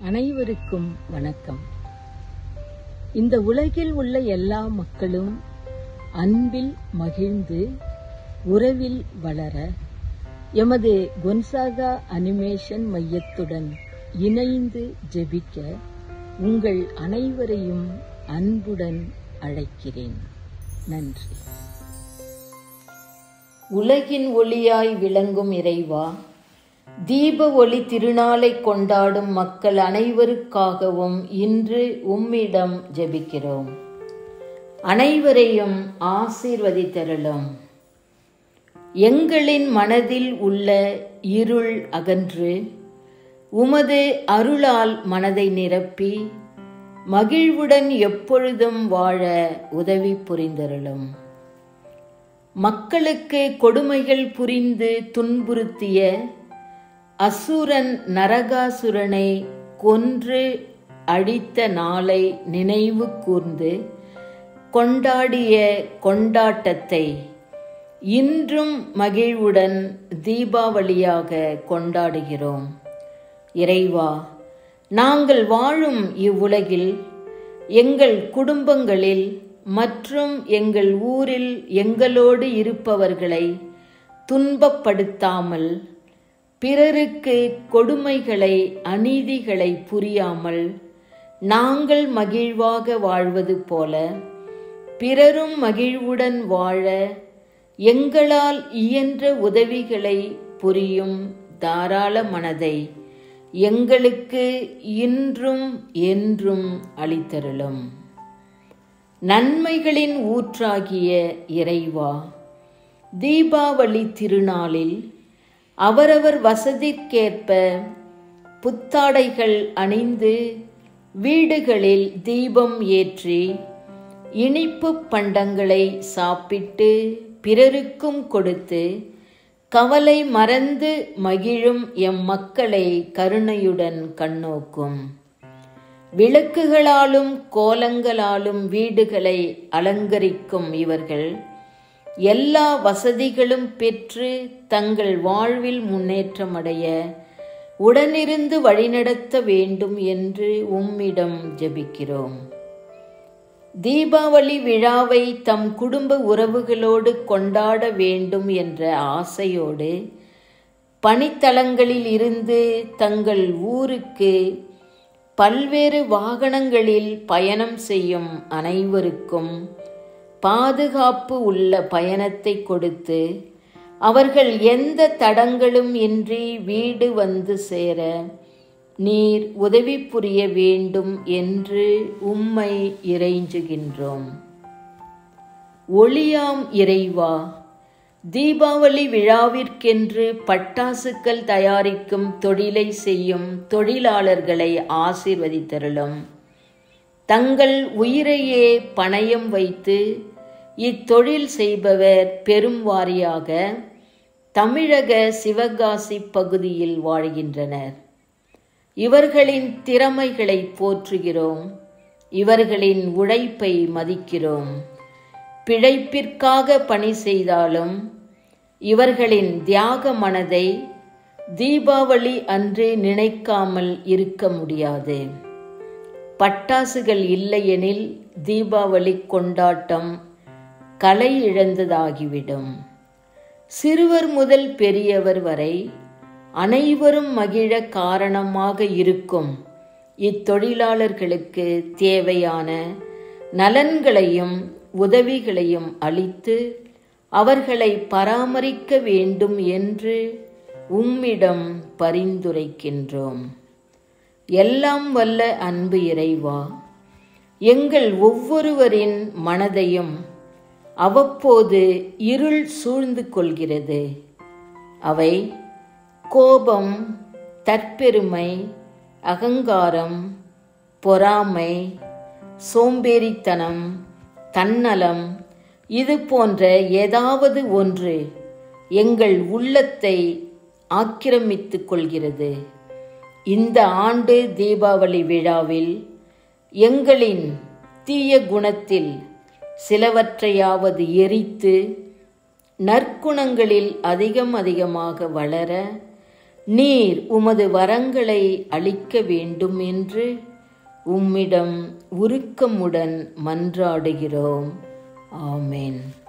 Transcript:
அனைவருக்கும் வணக்கம் இந்த உலகில் உள்ள எல்லா மக்களும் அன்பில் மகிழ்ந்து உறவில் வளர எமது கொன்சாகா அனிமேஷன் மையத்துடன் இணைந்து ஜெபிக்க உங்கள் அனைவரையும் அன்புடன் அழைக்கிறேன் நன்றி உலகின் ஒளியாய் விளங்கும் இறைவா தீப ஒளி திருநாளை கொண்டாடும் மக்கள் அனைவருக்காகவும் இன்று உம்மிடம் ஜெபிக்கிறோம் அனைவரையும் ஆசீர்வதித்தருளும் எங்களின் மனதில் உள்ள இருள் அகன்று உமது அருளால் மனதை நிரப்பி மகிழ்வுடன் எப்பொழுதும் வாழ உதவி புரிந்தருளும் மக்களுக்கு கொடுமைகள் புரிந்து துன்புறுத்திய அசுரன் நரகாசுரனை கொன்று அழித்த நாளை நினைவு கூர்ந்து கொண்டாடிய கொண்டாட்டத்தை இன்றும் மகிழ்வுடன் தீபாவளியாக கொண்டாடுகிறோம் இறைவா நாங்கள் வாழும் இவ்வுலகில் எங்கள் குடும்பங்களில் மற்றும் எங்கள் ஊரில் எங்களோடு இருப்பவர்களை துன்பப்படுத்தாமல் பிறருக்கு கொடுமைகளை அநீதிகளை புரியாமல் நாங்கள் மகிழ்வாக வாழ்வது போல பிறரும் மகிழ்வுடன் வாழ எங்களால் இயன்ற உதவிகளை புரியும் தாராள மனதை எங்களுக்கு இன்றும் என்றும் அளித்தருளும் நன்மைகளின் ஊற்றாகிய இறைவா தீபாவளி திருநாளில் அவரவர் வசதிக்கேற்ப புத்தாடைகள் அணிந்து வீடுகளில் தீபம் ஏற்றி இனிப்பு பண்டங்களை சாப்பிட்டு பிறருக்கும் கொடுத்து கவலை மறந்து மகிழும் எம் மக்களை கருணையுடன் கண்ணோக்கும் விளக்குகளாலும் கோலங்களாலும் வீடுகளை அலங்கரிக்கும் இவர்கள் எல்லா வசதிகளும் பெற்று தங்கள் வாழ்வில் முன்னேற்றம் அடைய உடனிருந்து வழிநடத்த வேண்டும் என்று உம்மிடம் ஜெபிக்கிறோம் தீபாவளி விழாவை தம் குடும்ப உறவுகளோடு கொண்டாட வேண்டும் என்ற ஆசையோடு பணித்தளங்களில் இருந்து தங்கள் ஊருக்கு பல்வேறு வாகனங்களில் பயணம் செய்யும் அனைவருக்கும் பாதுகாப்பு உள்ள பயணத்தை கொடுத்து அவர்கள் எந்த தடங்களும் இன்றி வீடு வந்து சேர நீர் உதவி புரிய வேண்டும் என்று உம்மை இறைஞ்சுகின்றோம் ஒளியாம் இறைவா தீபாவளி விழாவிற்கென்று பட்டாசுக்கள் தயாரிக்கும் தொழிலை செய்யும் தொழிலாளர்களை ஆசீர்வதித்தருளும் தங்கள் உயிரையே பணயம் வைத்து இத்தொழில் செய்பவர் பெரும் வாரியாக தமிழக சிவகாசி பகுதியில் வாழ்கின்றனர் இவர்களின் திறமைகளை போற்றுகிறோம் இவர்களின் உழைப்பை மதிக்கிறோம் பிழைப்பிற்காக பணி செய்தாலும் இவர்களின் தியாக மனதை தீபாவளி அன்று நினைக்காமல் இருக்க முடியாது பட்டாசுகள் இல்லையெனில் தீபாவளி கொண்டாட்டம் கலை இழந்ததாகிவிடும் சிறுவர் முதல் பெரியவர் வரை அனைவரும் மகிழ காரணமாக இருக்கும் இத்தொழிலாளர்களுக்கு தேவையான நலன்களையும் உதவிகளையும் அளித்து அவர்களை பராமரிக்க வேண்டும் என்று உம்மிடம் பரிந்துரைக்கின்றோம் எல்லாம் வல்ல அன்பு இறைவா எங்கள் ஒவ்வொருவரின் மனதையும் அவ்வப்போது இருள் சூழ்ந்து கொள்கிறது அவை கோபம் தற்பெருமை அகங்காரம் பொறாமை சோம்பேறித்தனம் தன்னலம் இது போன்ற ஏதாவது ஒன்று எங்கள் உள்ளத்தை ஆக்கிரமித்து கொள்கிறது இந்த ஆண்டு தீபாவளி விழாவில் எங்களின் தீய குணத்தில் சிலவற்றையாவது எரித்து நற்குணங்களில் அதிகம் அதிகமாக வளர நீர் உமது வரங்களை அளிக்க வேண்டும் என்று உம்மிடம் உருக்கமுடன் மன்றாடுகிறோம் ஆமென்